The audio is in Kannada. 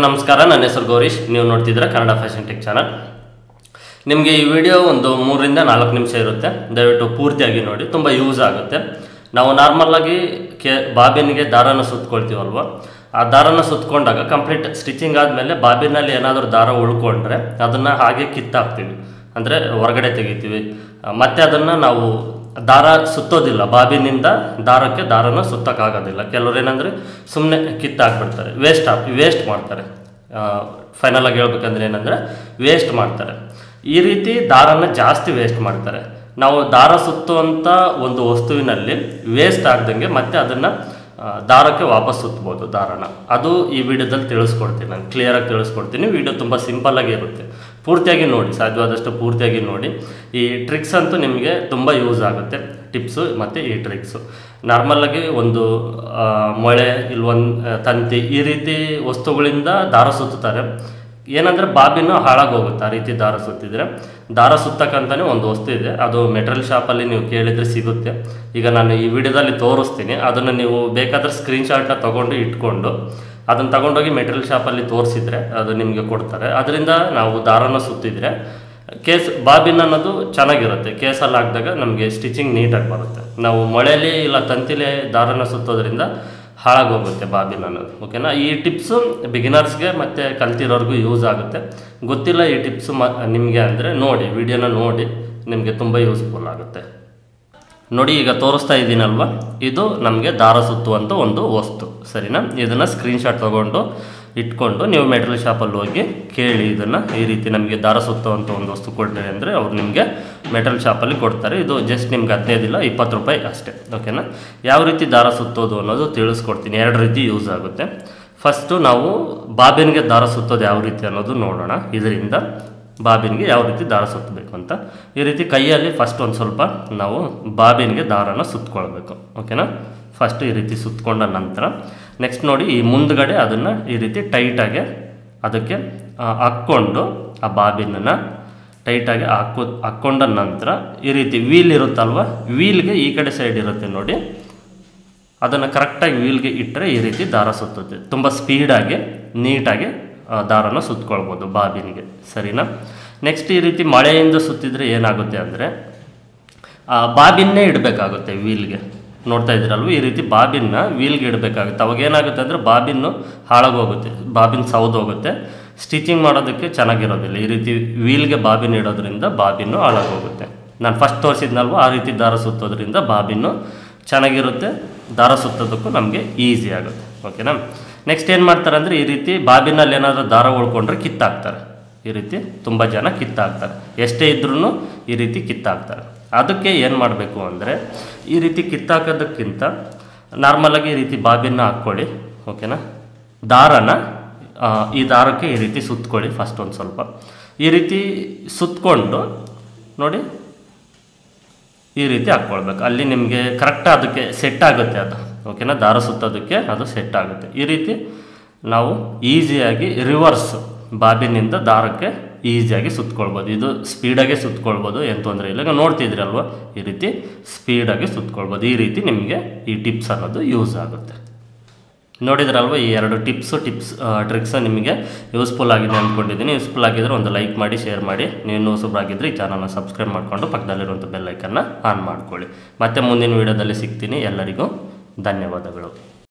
ನಮಸ್ಕಾರ ನನ್ನ ಹೆಸರು ಗೌರೀಶ್ ನೀವು ನೋಡ್ತಿದ್ದೀರಾ ಕನ್ನಡ ಫ್ಯಾಷನ್ ಟೆಕ್ ಚಾನಲ್ ನಿಮಗೆ ಈ ವಿಡಿಯೋ ಒಂದು ಮೂರರಿಂದ ನಾಲ್ಕು ನಿಮಿಷ ಇರುತ್ತೆ ದಯವಿಟ್ಟು ಪೂರ್ತಿಯಾಗಿ ನೋಡಿ ತುಂಬ ಯೂಸ್ ಆಗುತ್ತೆ ನಾವು ನಾರ್ಮಲಾಗಿ ಕೆ ಬಾಬಿನ್ಗೆ ದಾರನ ಸುತ್ಕೊಳ್ತೀವಲ್ವ ಆ ದಾರನ ಸುತ್ಕೊಂಡಾಗ ಕಂಪ್ಲೀಟ್ ಸ್ಟಿಚಿಂಗ್ ಆದಮೇಲೆ ಬಾಬಿನಲ್ಲಿ ಏನಾದರೂ ದಾರ ಉಳ್ಕೊಂಡ್ರೆ ಅದನ್ನು ಹಾಗೆ ಕಿತ್ತಾಕ್ತೀವಿ ಅಂದರೆ ಹೊರಗಡೆ ತೆಗಿತೀವಿ ಆ, ಮತ್ತೆ ಅದನ್ನು ನಾವು ದಾರ ಸುತ್ತೋದಿಲ್ಲ ಬಾಬಿನಿಂದ ದಾರಕ್ಕೆ ದಾರನ ಸುತ್ತಕ್ಕಾಗೋದಿಲ್ಲ ಕೆಲವ್ರು ಏನಂದರೆ ಸುಮ್ಮನೆ ಕಿತ್ತಾಕ್ಬಿಡ್ತಾರೆ ವೇಸ್ಟ್ ಆಗಿ ವೇಸ್ಟ್ ಮಾಡ್ತಾರೆ ಫೈನಲ್ ಆಗಿ ಹೇಳ್ಬೇಕಂದ್ರೆ ಏನಂದರೆ ವೇಸ್ಟ್ ಮಾಡ್ತಾರೆ ಈ ರೀತಿ ದಾರನ ಜಾಸ್ತಿ ವೇಸ್ಟ್ ಮಾಡ್ತಾರೆ ನಾವು ದಾರ ಸುತ್ತುವಂಥ ಒಂದು ವಸ್ತುವಿನಲ್ಲಿ ವೇಸ್ಟ್ ಆಗ್ದಂಗೆ ಮತ್ತೆ ಅದನ್ನು ದಾರಕ್ಕೆ ವಾಪಸ್ ಸುತ್ತಬೋದು ದಾರನ ಅದು ಈ ವಿಡಿಯೋದಲ್ಲಿ ತಿಳಿಸ್ಕೊಡ್ತೀನಿ ನಾನು ಕ್ಲಿಯರಾಗಿ ತಿಳಿಸ್ಕೊಡ್ತೀನಿ ವಿಡಿಯೋ ತುಂಬ ಸಿಂಪಲ್ಲಾಗಿ ಇರುತ್ತೆ ಪೂರ್ತಿಯಾಗಿ ನೋಡಿ ಸಾಧ್ಯವಾದಷ್ಟು ಪೂರ್ತಿಯಾಗಿ ನೋಡಿ ಈ ಟ್ರಿಕ್ಸ್ ಅಂತೂ ನಿಮಗೆ ತುಂಬ ಯೂಸ್ ಆಗುತ್ತೆ ಟಿಪ್ಸು ಮತ್ತು ಈ ಟ್ರಿಕ್ಸು ನಾರ್ಮಲಾಗಿ ಒಂದು ಆ, ಮೊಳೆ ಇಲ್ವೊಂದು ತಂತಿ ಈ ರೀತಿ ವಸ್ತುಗಳಿಂದ ದಾರ ಸುತ್ತುತ್ತಾರೆ ಏನಂದರೆ ಬಾಬಿನೂ ಹಾಳಾಗೋಗುತ್ತೆ ಆ ರೀತಿ ದಾರ ಸುತ್ತಿದ್ರೆ ದಾರ ಸುತ್ತಕ್ಕಂತಾನೆ ಒಂದು ವಸ್ತು ಇದೆ ಅದು ಮೆಟಲ್ ಶಾಪಲ್ಲಿ ನೀವು ಕೇಳಿದರೆ ಸಿಗುತ್ತೆ ಈಗ ನಾನು ಈ ವಿಡಿಯೋದಲ್ಲಿ ತೋರಿಸ್ತೀನಿ ಅದನ್ನು ನೀವು ಬೇಕಾದರೆ ಸ್ಕ್ರೀನ್ಶಾಟ್ನ ತೊಗೊಂಡು ಇಟ್ಕೊಂಡು ಅದನ್ನು ತಗೊಂಡೋಗಿ ಮೆಟೀರಿಯಲ್ ಶಾಪಲ್ಲಿ ತೋರಿಸಿದ್ರೆ ಅದು ನಿಮಗೆ ಕೊಡ್ತಾರೆ ಅದರಿಂದ ನಾವು ದಾರನ ಸುತ್ತಿದ್ರೆ ಕೇಸ್ ಬಾಬಿನ್ ಅನ್ನೋದು ಚೆನ್ನಾಗಿರುತ್ತೆ ಕೇಸಲ್ಲಿ ಹಾಕಿದಾಗ ನಮಗೆ ಸ್ಟಿಚಿಂಗ್ ನೀಟಾಗಿ ಬರುತ್ತೆ ನಾವು ಮೊಳೆಯಲ್ಲಿ ಇಲ್ಲ ತಂತಿಲಿ ದಾರನ ಸುತ್ತೋದ್ರಿಂದ ಹಾಳಾಗೋಗುತ್ತೆ ಬಾಬಿನ್ ಅನ್ನೋದು ಓಕೆನಾ ಈ ಟಿಪ್ಸು ಬಿಗಿನರ್ಸ್ಗೆ ಮತ್ತು ಕಲ್ತಿರೋರ್ಗೂ ಯೂಸ್ ಆಗುತ್ತೆ ಗೊತ್ತಿಲ್ಲ ಈ ಟಿಪ್ಸು ಮ ನಿಮಗೆ ಅಂದರೆ ನೋಡಿ ವಿಡಿಯೋನ ನೋಡಿ ನಿಮಗೆ ತುಂಬ ಯೂಸ್ಫುಲ್ ಆಗುತ್ತೆ ನೋಡಿ ಈಗ ತೋರಿಸ್ತಾ ಇದ್ದೀನಲ್ವ ಇದು ನಮಗೆ ದಾರ ಸುತ್ತುವಂಥ ಒಂದು ವಸ್ತು ಸರಿನಾ ಇದನ್ನು ಸ್ಕ್ರೀನ್ಶಾಟ್ ತೊಗೊಂಡು ಇಟ್ಕೊಂಡು ನೀವು ಮೆಟೀರಿಯಲ್ ಶಾಪಲ್ಲಿ ಹೋಗಿ ಕೇಳಿ ಇದನ್ನು ಈ ರೀತಿ ನಮಗೆ ದಾರ ಸುತ್ತುವಂಥ ಒಂದು ವಸ್ತು ಕೊಡ್ರಿ ಅಂದರೆ ಅವ್ರು ನಿಮಗೆ ಮೆಟಲ್ ಶಾಪಲ್ಲಿ ಕೊಡ್ತಾರೆ ಇದು ಜಸ್ಟ್ ನಿಮ್ಗೆ ಹದಿನೈದಿಲ್ಲ ಇಪ್ಪತ್ತು ರೂಪಾಯಿ ಅಷ್ಟೇ ಓಕೆನಾ ಯಾವ ರೀತಿ ದಾರ ಸುತ್ತೋದು ಅನ್ನೋದು ತಿಳಿಸ್ಕೊಡ್ತೀನಿ ಎರಡು ರೀತಿ ಯೂಸ್ ಆಗುತ್ತೆ ಫಸ್ಟು ನಾವು ಬಾಬಿನ್ಗೆ ದಾರ ಸುತ್ತೋದು ಯಾವ ರೀತಿ ಅನ್ನೋದು ನೋಡೋಣ ಇದರಿಂದ ಬಾಬಿನ್ಗೆ ಯಾವ ರೀತಿ ದಾರ ಸುತ್ತಬೇಕು ಅಂತ ಈ ರೀತಿ ಕೈಯಲ್ಲಿ ಫಸ್ಟ್ ಒಂದು ಸ್ವಲ್ಪ ನಾವು ಬಾಬಿನ್ಗೆ ದಾರನ ಸುತ್ತಕೊಳ್ಬೇಕು ಓಕೆನಾ ಫಸ್ಟ್ ಈ ರೀತಿ ಸುತ್ತಕೊಂಡ ನಂತರ ನೆಕ್ಸ್ಟ್ ನೋಡಿ ಈ ಮುಂದ್ಗಡೆ ಅದನ್ನು ಈ ರೀತಿ ಟೈಟಾಗಿ ಅದಕ್ಕೆ ಆ, ಹಾಕ್ಕೊಂಡು ಆ ಬಾಬಿನನ್ನು ಟೈಟಾಗಿ ಹಾಕೋ ಹಾಕ್ಕೊಂಡ ನಂತರ ಈ ರೀತಿ ವೀಲ್ ಇರುತ್ತಲ್ವ ವೀಲ್ಗೆ ಈ ಕಡೆ ಸೈಡ್ ಇರುತ್ತೆ ನೋಡಿ ಅದನ್ನು ಕರೆಕ್ಟಾಗಿ ವೀಲ್ಗೆ ಇಟ್ಟರೆ ಈ ರೀತಿ ದಾರ ಸುತ್ತುತ್ತೆ ತುಂಬ ಸ್ಪೀಡಾಗಿ ನೀಟಾಗಿ ಆ, ದಾರನ ಸುತ್ಕೊಳ್ಬೋದು ಬಾಬಿನ್ಗೆ ಸರಿನಾ ನೆಕ್ಸ್ಟ್ ಈ ರೀತಿ ಮಳೆಯಿಂದ ಸುತ್ತಿದ್ರೆ ಏನಾಗುತ್ತೆ ಅಂದರೆ ಬಾಬಿನ್ನೇ ಇಡಬೇಕಾಗುತ್ತೆ ವೀಲ್ಗೆ ನೋಡ್ತಾ ಇದ್ದೀರಲ್ವ ಈ ರೀತಿ ಬಾಬಿನ್ನ ವೀಲ್ಗೆ ಇಡಬೇಕಾಗುತ್ತೆ ಅವಾಗ ಏನಾಗುತ್ತೆ ಅಂದರೆ ಬಾಬಿನ್ನು ಹಾಳಾಗೋಗುತ್ತೆ ಬಾಬಿನ್ ಸೌದೋಗುತ್ತೆ ಸ್ಟಿಚಿಂಗ್ ಮಾಡೋದಕ್ಕೆ ಚೆನ್ನಾಗಿರೋದಿಲ್ಲ ಈ ರೀತಿ ವೀಲ್ಗೆ ಬಾಬಿನ್ ಇಡೋದ್ರಿಂದ ಬಾಬಿನ್ನು ಹಾಳಾಗೋಗುತ್ತೆ ನಾನು ಫಸ್ಟ್ ತೋರಿಸಿದ್ನಲ್ವ ಆ ರೀತಿ ದಾರ ಸುತ್ತೋದ್ರಿಂದ ಬಾಬಿನ್ನು ಚೆನ್ನಾಗಿರುತ್ತೆ ದಾರ ಸುತ್ತೋದಕ್ಕೂ ನಮಗೆ ಈಸಿ ಆಗುತ್ತೆ ಓಕೆನಾ ನೆಕ್ಸ್ಟ್ ಏನು ಮಾಡ್ತಾರೆ ಅಂದರೆ ಈ ರೀತಿ ಬಾಬಿನಲ್ಲಿ ಏನಾದರೂ ದಾರ ಉಳ್ಕೊಂಡ್ರೆ ಕಿತ್ತಾಕ್ತಾರೆ ಈ ರೀತಿ ತುಂಬ ಜನ ಕಿತ್ತಾಕ್ತಾರೆ ಎಷ್ಟೇ ಇದ್ರೂ ಈ ರೀತಿ ಕಿತ್ತಾಕ್ತಾರೆ ಅದಕ್ಕೆ ಏನು ಮಾಡಬೇಕು ಅಂದರೆ ಈ ರೀತಿ ಕಿತ್ತಾಕೋದಕ್ಕಿಂತ ನಾರ್ಮಲಾಗಿ ಈ ರೀತಿ ಬಾಬಿನ ಹಾಕ್ಕೊಳ್ಳಿ ಓಕೆನಾ ದಾರನ ಆ, ಈ ದಾರಕ್ಕೆ ಈ ರೀತಿ ಸುತ್ಕೊಳ್ಳಿ ಫಸ್ಟ್ ಒಂದು ಸ್ವಲ್ಪ ಈ ರೀತಿ ಸುತ್ತಕೊಂಡು ನೋಡಿ ಈ ರೀತಿ ಹಾಕ್ಕೊಳ್ಬೇಕು ಅಲ್ಲಿ ನಿಮಗೆ ಕರೆಕ್ಟ್ ಅದಕ್ಕೆ ಸೆಟ್ ಆಗುತ್ತೆ ಅದು ಓಕೆನಾ ದಾರ ಸುತ್ತೋದಕ್ಕೆ ಅದು ಸೆಟ್ ಆಗುತ್ತೆ ಈ ರೀತಿ ನಾವು ಈಸಿಯಾಗಿ ರಿವರ್ಸ್ ಬಾಬಿನಿಂದ ದಾರಕ್ಕೆ ಈಸಿಯಾಗಿ ಸುತ್ಕೊಳ್ಬೋದು ಇದು ಸ್ಪೀಡಾಗಿ ಸುತ್ಕೊಳ್ಬೋದು ಏನು ತೊಂದರೆ ಇಲ್ಲ ಈಗ ನೋಡ್ತಿದ್ರಲ್ವ ಈ ರೀತಿ ಸ್ಪೀಡಾಗಿ ಸುತ್ಕೊಳ್ಬೋದು ಈ ರೀತಿ ನಿಮಗೆ ಈ ಟಿಪ್ಸ್ ಅನ್ನೋದು ಯೂಸ್ ಆಗುತ್ತೆ ನೋಡಿದ್ರಲ್ವ ಈ ಎರಡು ಟಿಪ್ಸು ಟಿಪ್ಸ್ ಟ್ರಿಕ್ಸ್ ನಿಮಗೆ ಯೂಸ್ಫುಲ್ ಆಗಿದೆ ಅಂದ್ಕೊಂಡಿದ್ದೀನಿ ಯೂಸ್ಫುಲ್ ಆಗಿದ್ರೆ ಒಂದು ಲೈಕ್ ಮಾಡಿ ಶೇರ್ ಮಾಡಿ ನೀವು ಹೊಸಬ್ರಾಗಿದ್ದರೆ ಈ ಚಾನಲ್ನ ಸಬ್ಸ್ಕ್ರೈಬ್ ಮಾಡಿಕೊಂಡು ಪಕ್ಕದಲ್ಲಿರುವಂಥ ಬೆಲ್ಲೈಕನ್ನ ಆನ್ ಮಾಡ್ಕೊಳ್ಳಿ ಮತ್ತೆ ಮುಂದಿನ ವೀಡಿಯೋದಲ್ಲಿ ಸಿಗ್ತೀನಿ ಎಲ್ಲರಿಗೂ ಧನ್ಯವಾದಗಳು